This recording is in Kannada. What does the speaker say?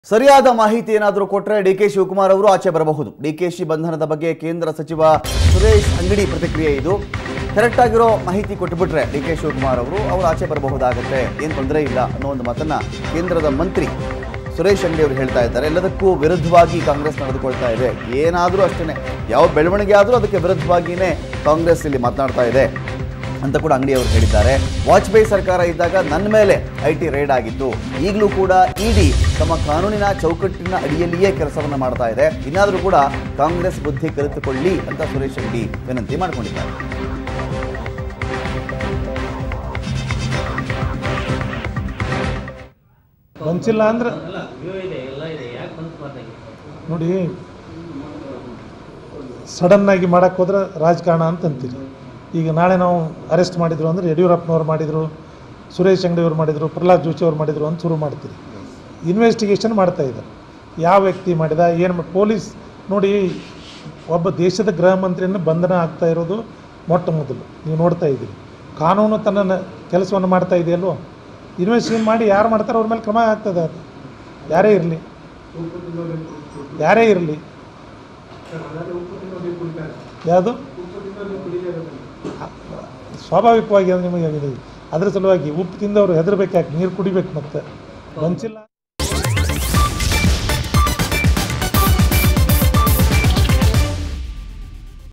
ಸರಿಯಾದ ಮಾಹಿತಿ ಏನಾದರೂ ಕೊಟ್ಟರೆ ಡಿ ಕೆ ಶಿವಕುಮಾರ್ ಅವರು ಆಚೆ ಬರಬಹುದು ಡಿ ಕೆ ಶಿ ಬಂಧನದ ಬಗ್ಗೆ ಕೇಂದ್ರ ಸಚಿವ ಸುರೇಶ್ ಅಂಗಡಿ ಪ್ರತಿಕ್ರಿಯೆ ಇದು ಕರೆಕ್ಟ್ ಆಗಿರೋ ಮಾಹಿತಿ ಕೊಟ್ಟುಬಿಟ್ರೆ ಡಿ ಕೆ ಶಿವಕುಮಾರ್ ಅವರು ಅವರು ಆಚೆ ಬರಬಹುದಾಗುತ್ತೆ ಏನು ತೊಂದರೆ ಇಲ್ಲ ಅನ್ನೋ ಒಂದು ಮಾತನ್ನ ಕೇಂದ್ರದ ಮಂತ್ರಿ ಸುರೇಶ್ ಅಂಗಡಿ ಅವರು ಹೇಳ್ತಾ ಇದ್ದಾರೆ ಎಲ್ಲದಕ್ಕೂ ವಿರುದ್ಧವಾಗಿ ಕಾಂಗ್ರೆಸ್ ನಡೆದುಕೊಳ್ತಾ ಇದೆ ಏನಾದರೂ ಅಷ್ಟೇ ಯಾವ ಬೆಳವಣಿಗೆ ಆದರೂ ಅದಕ್ಕೆ ವಿರುದ್ಧವಾಗಿಯೇ ಕಾಂಗ್ರೆಸ್ ಇಲ್ಲಿ ಮಾತನಾಡ್ತಾ ಇದೆ ಅಂತ ಕೂಡ ಅಂಗಡಿ ಅವರು ಹೇಳಿದ್ದಾರೆ ವಾಜಪೇಯಿ ಸರ್ಕಾರ ಇದ್ದಾಗ ನನ್ನ ಮೇಲೆ ಐ ಟಿ ರೈಡ್ ಆಗಿತ್ತು ಈಗಲೂ ಕೂಡ ಇಡಿ ತಮ್ಮ ಕಾನೂನಿನ ಚೌಕಟ್ಟಿನ ಅಡಿಯಲ್ಲಿಯೇ ಕೆಲಸವನ್ನು ಮಾಡ್ತಾ ಇದೆ ಇನ್ನಾದರೂ ಕೂಡ ಕಾಂಗ್ರೆಸ್ ಬುದ್ಧಿ ಕಲಿತುಕೊಳ್ಳಿ ಅಂತ ಸುರೇಶ್ ಅಂಗಡಿ ವಿನಂತಿ ಮಾಡಿಕೊಂಡಿದ್ದಾರೆ ಬಂಚಿಲ್ಲ ಅಂದ್ರೆ ನೋಡಿ ಸಡನ್ನಾಗಿ ಮಾಡಕ್ಕೆ ಹೋದ್ರೆ ರಾಜಕಾರಣ ಅಂತ ಅಂತೀರಿ ಈಗ ನಾಳೆ ನಾವು ಅರೆಸ್ಟ್ ಮಾಡಿದ್ರು ಅಂದ್ರೆ ಯಡಿಯೂರಪ್ಪನವ್ರು ಮಾಡಿದರು ಸುರೇಶ್ ಅಂಗಡಿಯವ್ರು ಮಾಡಿದರು ಪ್ರಹ್ಲಾದ್ ಜೋಶಿ ಅವ್ರು ಮಾಡಿದರು ಅಂತ ಶುರು ಮಾಡ್ತೀರಿ ಇನ್ವೆಸ್ಟಿಗೇಷನ್ ಮಾಡ್ತಾ ಇದ್ದಾರೆ ಯಾವ ವ್ಯಕ್ತಿ ಮಾಡಿದ ಏನು ಮಾ- ಪೊಲೀಸ್ ನೋಡಿ ಒಬ್ಬ ದೇಶದ ಗೃಹ ಮಂತ್ರಿಯನ್ನು ಬಂಧನ ಆಗ್ತಾ ಇರೋದು ಮೊಟ್ಟ ಮೊದಲು ನೀವು ನೋಡ್ತಾ ಇದ್ದೀರಿ ಕಾನೂನು ತನ್ನ ನ- ಕೆಲಸವನ್ನು ಮಾಡ್ತಾ ಇದೆಯಲ್ವೋ ಇನ್ವೆಸ್ಟಿಗೇಷನ್ ಮಾಡಿ ಯಾರು ಮಾಡ್ತಾರೋ ಅವ್ರ ಮೇಲೆ ಕ್ರಮ ಆಗ್ತದೆ ಅದು ಯಾರೇ ಇರಲಿ ಯಾರೇ ಇರಲಿ ಯಾವುದು ಸ್ವಾಭಾವಿಕವಾಗಿ ಅದು ನಿಮಗೆ ಇದು. ಅದ್ರ ಸಲುವಾಗಿ ಉಪ್ಪು ತಿಂದವರು ಹೆದರ್ಬೇಕು ಯಾಕೆ ನೀರು ಕುಡಿಬೇಕು ಮತ್ತೆ ಬಂಚಿಲ್ಲ